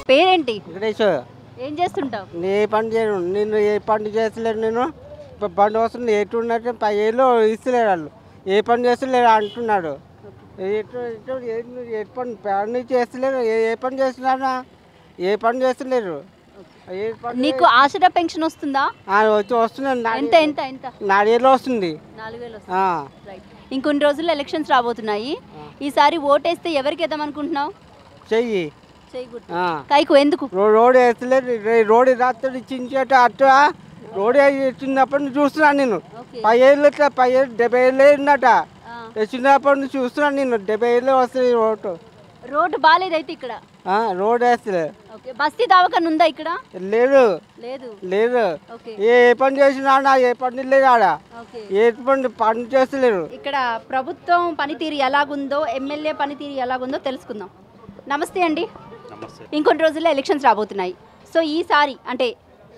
పేరేంటి వెంకటేష్ ఏం చేస్తుంటావు నీ ఏ పని చేయను నేను ఏ పని చేస్తలేరు నేను ఇప్పుడు బండి వస్తుంది ఎటు ఉన్నట్టు పై ఏళ్ళు ఇస్తలేరు వాళ్ళు ఏ పని చేస్తలేరు అంటున్నాడు ఎటు ఎటు ఏ- ఏ పని పని చేస్తలేరు ఏ ఏ పని చేస్తున్నారా ఏ పని చేస్తలేరు ఏ పని నీకు ఆసరా పెన్షన్ వస్తుందా ఆ, వచ్చి వస్తున్నాను ఎంత ఎంత ఎంత నాలుగేళ్ళు వస్తుంది నాలుగు వేలు ఆ, రైట్ ఇంకొన్ని రోజుల్లో ఎలక్షన్స్ రాబోతున్నాయి ఈసారి ఓటేస్తే ఎవరికి వేద్దాం అనుకుంటున్నావు చెయ్యి చేయకూడదు ఆ. కైకు ఎందుకు రో- రోడ్ వేస్తలేరు రే- రోడ్ రాత్రి చించేట అట్టు రోడ్ చిన్నప్పటి నుంచి చూస్తున్నాను నేను ఓకే పై ఏళ్ళు ఇట్లా పై ఏళ్ళు డెబ్బై ఏళ్ళు ఉన్నట ఆ. చిన్నప్పటి నుంచి చూస్తున్నాను నేను డెబ్బై ఏళ్ళు వస్తుంది రోడ్డు రోడ్డు బాగాలేదైతే ఇక్కడ ఆ, రోడ్ వేస్తలే ఓకే బస్తీ దవాఖాన ఉందా ఇక్కడ లేదు లేదు లేదు ఓకే ఏ ఏ పని చేసినా ఆడ, ఏ పని లేదు ఆడ ఓకే ఏ పని పని చేస్తలేరు ఇక్కడ ప్రభుత్వం పనితీరు ఎలాగుందో ఎమ్మెల్యే పనితీరు ఎలాగుందో తెలుసుకుందాం నమస్తే అండి నమస్తే ఇంకొన్ని రోజుల్లో ఎలక్షన్స్ రాబోతున్నాయి సో ఈసారి అంటే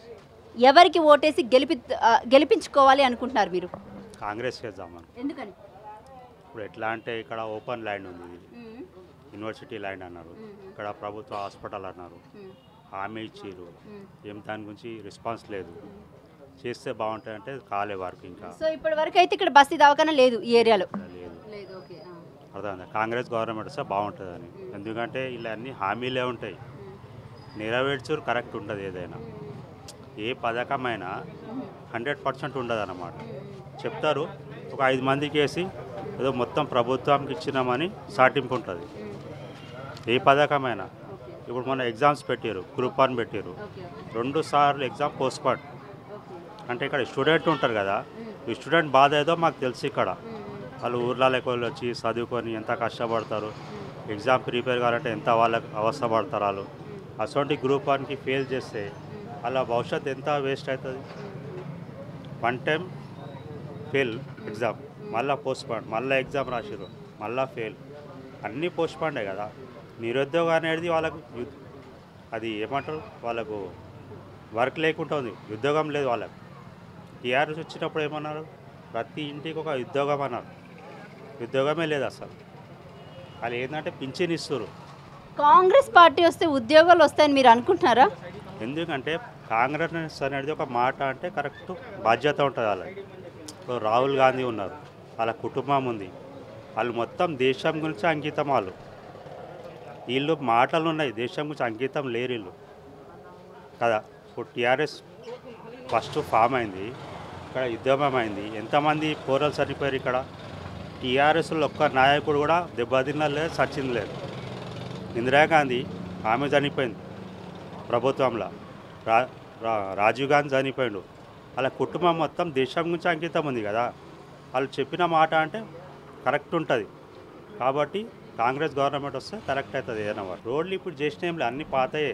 ఎవరికి ఓటేసి గెలిపి ఆ, గెలిపించుకోవాలి అనుకుంటున్నారు మీరు కాంగ్రెస్ చేద్దామని ఎందుకని ఇప్పుడు ఎట్లా అంటే ఇక్కడ ఓపెన్ ల్యాండ్ ఉంది ఇది యూనివర్సిటీ ల్యాండ్ అన్నారు ఇక్కడ ప్రభుత్వ హాస్పిటల్ అన్నారు హామీ ఇచ్చిర్రు ఏం దాని గురించి రెస్పాన్స్ లేదు చేస్తే బాగుంటుంది అంటే కాలే వారికి ఇంకా సో ఇప్పటి వరకు అయితే ఇక్కడ బస్తీ దవాఖాన లేదు ఈ ఏరియాలో లేదు లేదు ఓకే అర్థమైందా కాంగ్రెస్ గవర్నమెంట్ వస్తే బాగుంటుందని ఎందుకంటే ఇలా అన్ని హామీలే ఉంటాయి నెరవేర్చురు కరెక్ట్ ఉండదు ఏదైనా ఏ పథకమైనా హండ్రెడ్ పర్సెంట్ ఉండదు అన్నమాట చెప్తారు ఒక ఐదు మందికి వేసి ఏదో మొత్తం ప్రభుత్వానికి ఇచ్చినామని సాటింపు ఉంటుంది ఏ పథకమైనా ఇప్పుడు మన ఎగ్జామ్స్ పెట్టారు గ్రూప్ వన్ పెట్టారు రెండు సార్లు ఎగ్జామ్ పోస్ట్పోన్ అంటే ఇక్కడ స్టూడెంట్ ఉంటారు కదా ఈ స్టూడెంట్ బాధ ఏదో మాకు తెలుసు ఇక్కడ వాళ్ళు ఊర్లలో వాళ్ళు వచ్చి చదువుకొని ఎంత కష్టపడతారు ఎగ్జామ్ ప్రిపేర్ కావాలంటే ఎంత వాళ్ళకి అవస్థ పడతారు వాళ్ళు అటువంటి గ్రూప్ వన్కి ఫెయిల్ చేస్తే వాళ్ళ భవిష్యత్ ఎంత వేస్ట్ అవుతుంది వన్ టైం ఫెయిల్ ఎగ్జామ్ మళ్ళీ పోస్ట్పోన్ మళ్ళీ ఎగ్జామ్ రాసిర్రు మళ్ళీ ఫెయిల్ అన్నీ పోస్ట్పోండే కదా నిరుద్యోగం అనేది వాళ్ళకు యు- అది ఏమంటారు వాళ్ళకు వర్క్ లేకుండా ఉంది ఉద్యోగం లేదు వాళ్ళకు టీఆర్ఎస్ వచ్చినప్పుడు ఏమన్నారు ప్రతి ఇంటికి ఒక ఉద్యోగం అన్నారు ఉద్యోగమే లేదు అసలు వాళ్ళు ఏంటంటే పింఛన్ ఇస్తారు కాంగ్రెస్ పార్టీ వస్తే ఉద్యోగాలు వస్తాయని మీరు అనుకుంటున్నారా ఎందుకంటే కాంగ్రెస్ అనేది ఒక మాట అంటే కరెక్ట్ బాధ్యత ఉంటుంది వాళ్ళకి ఇప్పుడు రాహుల్ గాంధీ ఉన్నారు వాళ్ళ కుటుంబం ఉంది వాళ్ళు మొత్తం దేశం గురించి అంకితం వాళ్ళు వీళ్ళు మాటలు ఉన్నాయి దేశం గురించి అంకితం లేరు వీళ్ళు కదా ఇప్పుడు టీఆర్ఎస్ ఫస్ట్ ఫామ్ అయింది ఇక్కడ ఉద్యమం అయింది ఎంతమంది పోరలు చనిపోయారు ఇక్కడ టీఆర్ఎస్లో ఒక్క నాయకుడు కూడా దెబ్బతిన్న లేదు సచింది లేదు ఇందిరాగాంధీ ఆమె చనిపోయింది ప్రభుత్వంలో రా రా- రాజీవ్ గాంధీ చనిపోయిండు వాళ్ళ కుటుంబం మొత్తం దేశం గురించి అంకితం ఉంది కదా వాళ్ళు చెప్పిన మాట అంటే కరెక్ట్ ఉంటుంది కాబట్టి కాంగ్రెస్ గవర్నమెంట్ వస్తే కరెక్ట్ అవుతుంది ఏదైనా వాడు రోడ్లు ఇప్పుడు చేసిన ఏం లేదు, అన్ని పాతయే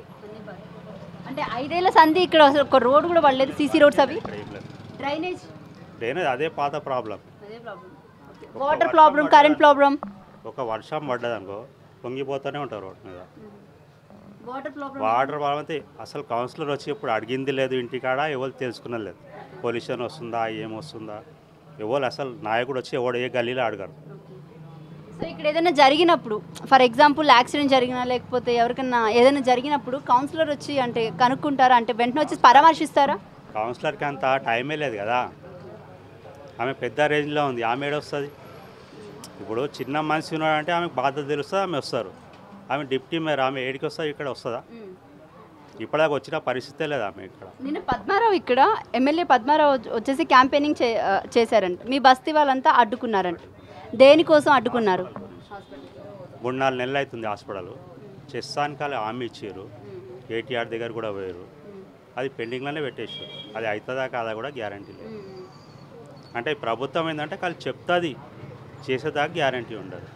అంటే ఐదేళ్ల సంధి ఇక్కడ అసలు ఒక రోడ్ కూడా పడలేదు సీసీ రోడ్స్ అవి ఇక్కడ ఏం లేదు డ్రైనేజ్ డ్రైనేజ్ అదే పాత ప్రాబ్లం అదే problem water problem current problem ఒక వర్షం పడ్డదనుకో పొంగిపోతూనే ఉంటారు రోడ్ మీద వాటర్ ప్రాబ్లం వాటర్ ప్రాబ్లం అయితే అసలు కౌన్సిలర్ వచ్చి ఇప్పుడు అడిగింది లేదు ఇంటికాడ ఎవరు తెలుసుకున్నది లేదు పొల్యూషన్ వస్తుందా ఏమొస్తుందా ఎవరు అసలు నాయకుడు వచ్చి ఎవడు ఏ గల్లీలో అడగరు సో ఇక్కడ ఏదైనా జరిగినప్పుడు ఫర్ ఎగ్జాంపుల్ యాక్సిడెంట్ జరిగినా లేకపోతే ఎవరికైనా ఏదైనా జరిగినప్పుడు కౌన్సిలర్ వచ్చి అంటే కనుక్కుంటారా అంటే వెంటనే వచ్చి పరామర్శిస్తారా కౌన్సిలర్కి అంత టైమే లేదు కదా ఆమె పెద్ద రేంజ్లో ఉంది ఆమె ఏడొస్తుంది ఇప్పుడు చిన్న మనిషి ఉన్నాడంటే ఆమెకు బాధ్యత తెలుస్తుంది ఆమె వస్తారు ఆమె డిప్టీ మేయర్ ఆమె ఏడికి వస్తుంది ఇక్కడ వస్తుందా ఇప్పటిదాకా వచ్చిన పరిస్థితే లేదు ఆమె ఇక్కడ నిన్న పద్మారావు ఇక్కడ ఎమ్మెల్యే పద్మారావు వచ్చ- వచ్చేసి క్యాంపెయినింగ్ చే ఆ, చేశారంట మీ బస్తీ వాళ్ళంతా అడ్డుకున్నారంట దేనికోసం అడ్డుకున్నారు మూడు నాలుగు నెలలు అవుతుంది హాస్పిటల్ చెస్సానికి వాళ్ళు హామీ ఇచ్చారు ఏటీఆర్ దగ్గర కూడా పోయారు అది పెండింగ్లోనే పెట్టేసారు అది అవుతుందా కాదా కూడా గ్యారంటీ లేదు అంటే ఈ ప్రభుత్వం ఏంటంటే వాళ్ళు చెప్తుంది చేసేదాకా గ్యారంటీ ఉండదు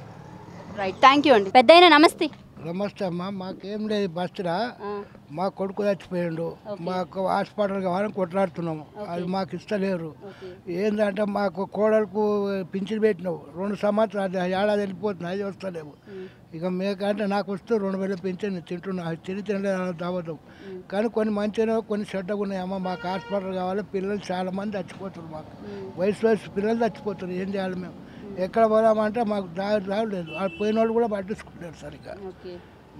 రైట్ థ్యాంక్ యూ అండి పెద్ద నమస్తే నమస్తే అమ్మా మాకేం లేదు బస్సురా ఆ, మా కొడుకు చచ్చిపోయిండు మాకు హాస్పిటల్ కావాలని కొట్లాడుతున్నాము అది మాకు ఇస్తలేరు ఏంటంటే మాకు కోడలకు పింఛన్ పెట్టినావు రెండు సంవత్సరాలు అది ఏడాది వెళ్ళిపోతుంది అది వస్తలేవు ఇక మేకంటే నాకు వస్తూ రెండు వేల పింఛన్ తింటున్నా అది తిని తినలేదు దావతం కానీ కొన్ని మంచిగా కొన్ని చెడ్డగా ఉన్నాయమ్మా మాకు హాస్పిటల్ కావాలి పిల్లలు చాలా మంది చచ్చిపోతారు మాకు వయసు వయసు పిల్లలు చచ్చిపోతారు ఏం చేయాలి మేము ఎక్కడ పోదామంటే మాకు దారి రావలేదు వాళ్ళు పోయిన వాళ్ళు కూడా పట్టించుకుంటారు సరిగ్గా ఓకే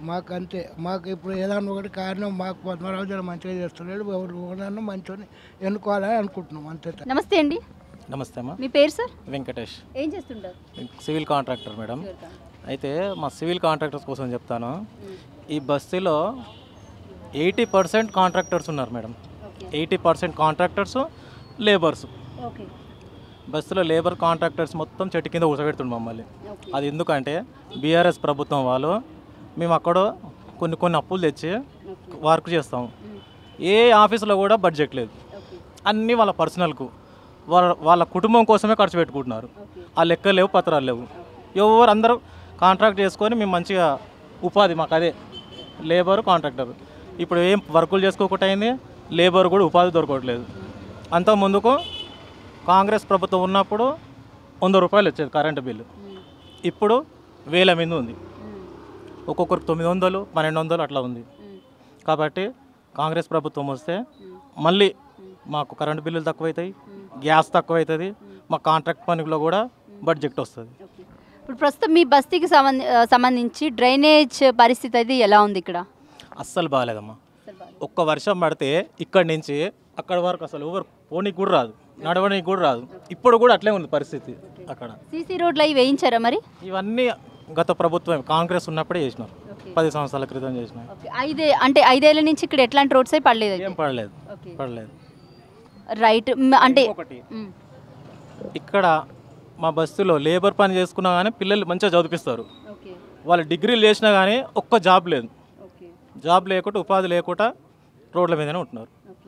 మాకు అంతే మాకు ఇప్పుడు ఏదన్నా ఒకటి కారణం మాకు పద్మరావు జనం మంచిగా చేస్తున్నాడు ఎవరు ఓనర్ను మంచిగా ఎన్నుకోవాలని అనుకుంటున్నాం అంతే నమస్తే అండి నమస్తే అమ్మా మీ పేరు సార్ వెంకటేష్ ఏం చేస్తుంటారు సివిల్ కాంట్రాక్టర్ మేడం అయితే మా సివిల్ కాంట్రాక్టర్స్ కోసం చెప్తాను ఈ బస్తీలో ఎయిటీ పర్సెంట్ కాంట్రాక్టర్స్ ఉన్నారు madam eighty percent contractors labours okay బస్సులో లేబర్ కాంట్రాక్టర్స్ మొత్తం చెట్టు కింద కూర్చోబెడుతుంది మమ్మల్ని అది ఎందుకంటే బీఆర్ఎస్ ప్రభుత్వం వాళ్ళు మేము అక్కడ కొన్ని కొన్ని అప్పులు తెచ్చి వర్క్ చేస్తాము ఏ ఆఫీసులో కూడా బడ్జెట్ లేదు అన్నీ వాళ్ళ పర్సనల్కు వాళ్ళ వాళ్ళ కుటుంబం కోసమే ఖర్చు పెట్టుకుంటున్నారు ఆ లెక్కలు లేవు పత్రాలు లేవు ఎవరు అందరూ కాంట్రాక్ట్ చేసుకొని మేము మంచిగా ఉపాధి మాకు అదే లేబర్ కాంట్రాక్టర్ ఇప్పుడు ఏం వర్కులు చేసుకోకుండా అయింది లేబర్ కూడా ఉపాధి దొరకట్లేదు అంత ముందుకు కాంగ్రెస్ ప్రభుత్వం ఉన్నప్పుడు వంద రూపాయలు వచ్చేది కరెంటు బిల్లు ఇప్పుడు వేల మీద ఉంది ఒక్కొక్కరికి తొమ్మిది వందలు పన్నెండు వందలు అట్లా ఉంది కాబట్టి కాంగ్రెస్ ప్రభుత్వం వస్తే మళ్ళీ మాకు కరెంటు బిల్లులు తక్కువవుతాయి గ్యాస్ తక్కువవుతుంది మా కాంట్రాక్ట్ పనిలో కూడా బడ్జెట్ వస్తుంది ఇప్పుడు ప్రస్తుతం మీ బస్తీకి సంబంధి ఆ, సంబంధించి డ్రైనేజ్ పరిస్థితి అది ఎలా ఉంది ఇక్కడ అస్సలు బాగాలేదమ్మా ఒక్క వర్షం పడితే ఇక్కడి నుంచి అక్కడ వరకు అసలు ఎవరు పోనీకి కూడా రాదు నడవడానికి కూడా రాదు ఇప్పుడు కూడా అట్లే ఉంది పరిస్థితి అక్కడ సీసీ రోడ్లు అవి వేయించారా మరి ఇవన్నీ గత ప్రభుత్వం కాంగ్రెస్ ఉన్నప్పుడే చేసినారు పది సంవత్సరాల క్రితం చేసినారు ఓకే ఐదే అంటే ఐదేళ్ల నుంచి ఇక్కడ ఎట్లాంటి రోడ్స్ అయి పడలేదు అయితే. ఏం పడలేదు ఓకే. పడలేదు రైట్ మ్, అంటే ఒకటి మ్, ఇక్కడ మా బస్సులో లేబర్ పని చేసుకున్నా కానీ పిల్లలు మంచిగా చదివిస్తారు ఓకే వాళ్ళు డిగ్రీలు చేసినా కానీ ఒక్క జాబ్ లేదు ఓకే జాబ్ లేకుండా ఉపాధి లేకుండా రోడ్ల మీదనే ఉంటున్నారు ఓకే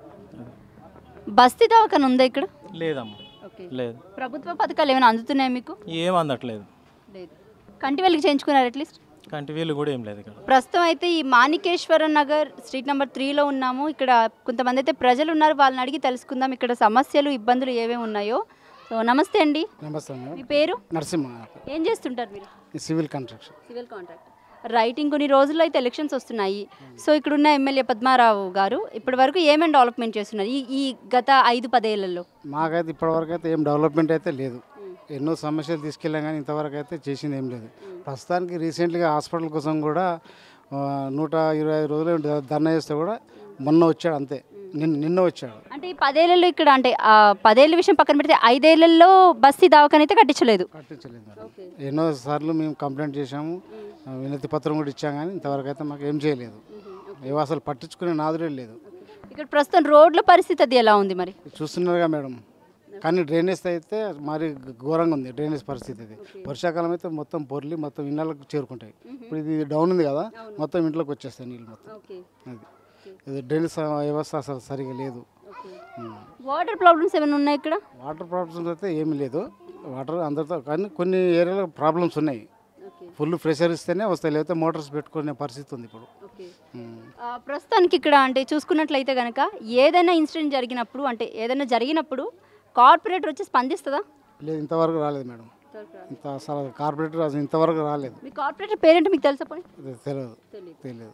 బస్తీ దవాఖాన ఉందా ఇక్కడ లేదమ్మా ఓకే లేదు ప్రభుత్వ పథకాలు ఏమైనా అందుతున్నాయా మీకు ఏం అందట్లేదు లేదు కంటి వెళ్ళకి చేయించుకున్నారు అట్లీస్ట్ కంటి వీలు కూడా ఏం లేదు ఇక్కడ ప్రస్తుతం అయితే ఈ మాణికేశ్వర నగర్ స్ట్రీట్ నెంబర్ త్రీలో ఉన్నాము ఇక్కడ కొంతమంది అయితే ప్రజలు ఉన్నారు వాళ్ళని అడిగి తెలుసుకుందాం ఇక్కడ సమస్యలు ఇబ్బందులు ఏమేమి ఉన్నాయో సో నమస్తే అండి నమస్తే మేడం మీ పేరు నరసింహ ఏం చేస్తుంటారు మీరు ఈ civil construction civil contract right ఇంకొన్ని రోజుల్లో అయితే ఎలక్షన్స్ వస్తున్నాయి సో ఇక్కడ ఉన్న ఎమ్మెల్యే పద్మారావు గారు ఇప్పటి వరకు ఏమేమి డెవలప్మెంట్ చేస్తున్నారు ఈ ఈ గత ఐదు పదేళ్లలో మాకైతే ఇప్పటివరకు అయితే ఏం డెవలప్మెంట్ అయితే లేదు ఎన్నో సమస్యలు తీసుకెళ్ళాం కానీ ఇంతవరకు అయితే చేసింది ఏం లేదు ప్రస్తుతానికి రీసెంట్గా హాస్పిటల్ కోసం కూడా ఆ, నూట ఇరవై ఐదు రోజులు ధ- ధర్నా చేస్తే కూడా మొన్న వచ్చాడు అంతే నిన్న నిన్న వచ్చాడు అంటే ఈ పదేళ్లలో ఇక్కడ అంటే ఆ పదేళ్ల విషయం పక్కన పెడితే ఐదేళ్లలో బస్తీ దవాఖాన అయితే కట్టించలేదు కట్టించలేదు మేడం ఎన్నో సార్లు మేము కంప్లైంట్ చేశాము ఆ, వినతి పత్రం కూడా ఇచ్చాం కానీ ఇంతవరకు అయితే మాకు ఏం చేయలేదు ఏవో అసలు పట్టించుకునే నాదురే లేదు ఇక్కడ ప్రస్తుతం రోడ్ల పరిస్థితి అది ఎలా ఉంది మరి చూస్తున్నారుగా మేడం కానీ డ్రైనేజ్ అయితే మరి ఘోరంగా ఉంది డ్రైనేజ్ పరిస్థితి ఇది వర్షాకాలం అయితే మొత్తం పొర్లి మొత్తం ఇళ్ళకి చేరుకుంటాయి ఇప్పుడు ఇది డౌన్ ఉంది కదా మొత్తం ఇంట్లోకి వచ్చేస్తాయి నీళ్ళు మొత్తం అది ఇది డ్రైనేజ్ వ్యవస్థ అసలు సరిగా లేదు ఉం. వాటర్ ప్రాబ్లమ్స్ ఏమైనా ఉన్నాయి ఇక్కడ వాటర్ ప్రాబ్లమ్స్ అయితే ఏమీ లేదు వాటర్ అందరితో కానీ కొన్ని ఏరియాలో ప్రాబ్లమ్స్ ఉన్నాయి ఫుల్ ప్రెషర్ ఇస్తేనే వస్తాయి లేకపోతే మోటార్స్ పెట్టుకునే పరిస్థితి ఉంది ఇప్పుడు ఉం. ఆ, ప్రస్తుతానికి ఇక్కడ అంటే చూసుకున్నట్లయితే కనుక ఏదైనా ఇన్సిడెంట్ జరిగినప్పుడు అంటే ఏదైనా జరిగినప్పుడు కార్పొరేటర్ వచ్చి స్పందిస్తుందా లేదు ఇంతవరకు రాలేదు మేడం ఇంత అసలు కార్పొరేటర్ అసలు ఇంతవరకు రాలేదు మీ కార్పొరేటర్ పేరేంటో మీకు తెలుసా పోనీ ఇది తెలియదు తెలియదు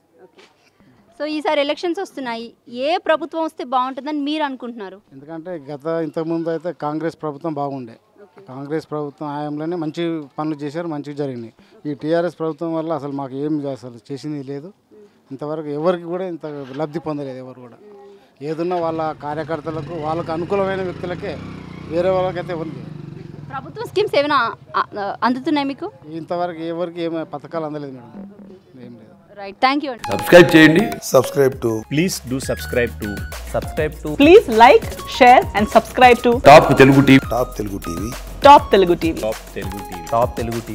సో ఈసారి ఎలక్షన్స్ వస్తున్నాయి ఏ ప్రభుత్వం వస్తే బాగుంటుందని మీరు అనుకుంటున్నారు ఎందుకంటే గత ఇంతకుముందు అయితే కాంగ్రెస్ ప్రభుత్వం బాగుండే కాంగ్రెస్ ప్రభుత్వం హయాంలోనే మంచి పనులు చేశారు మంచిగా జరిగినాయి ఈ టీఆర్ఎస్ ప్రభుత్వం వల్ల అసలు మాకు ఏం అసలు చేసింది లేదు ఇంతవరకు ఎవరికి కూడా ఇంత లబ్ధి పొందలేదు ఎవరు కూడా ఏదున్నా వాళ్ళ కార్యకర్తలకు వాళ్ళకు అనుకూలమైన వ్యక్తులకే వేరే వాళ్ళకైతే ఉంది ప్రభుత్వ స్కీమ్స్ ఏమైనా ఆ, ఆ, అందుతున్నాయి మీకు ఇంతవరకు ఎవరికి ఏమైనా పథకాలు అందలేదు మేడం ఏం లేదు రైట్ థ్యాంక్ యూ అండి సబ్స్క్రైబ్ చేయండి subscribe to please do subscribe to subscribe to Please like, share, and subscribe to Top Telugu TV Top Telugu TV. Top Telugu TV. top telugu tv top telugu tv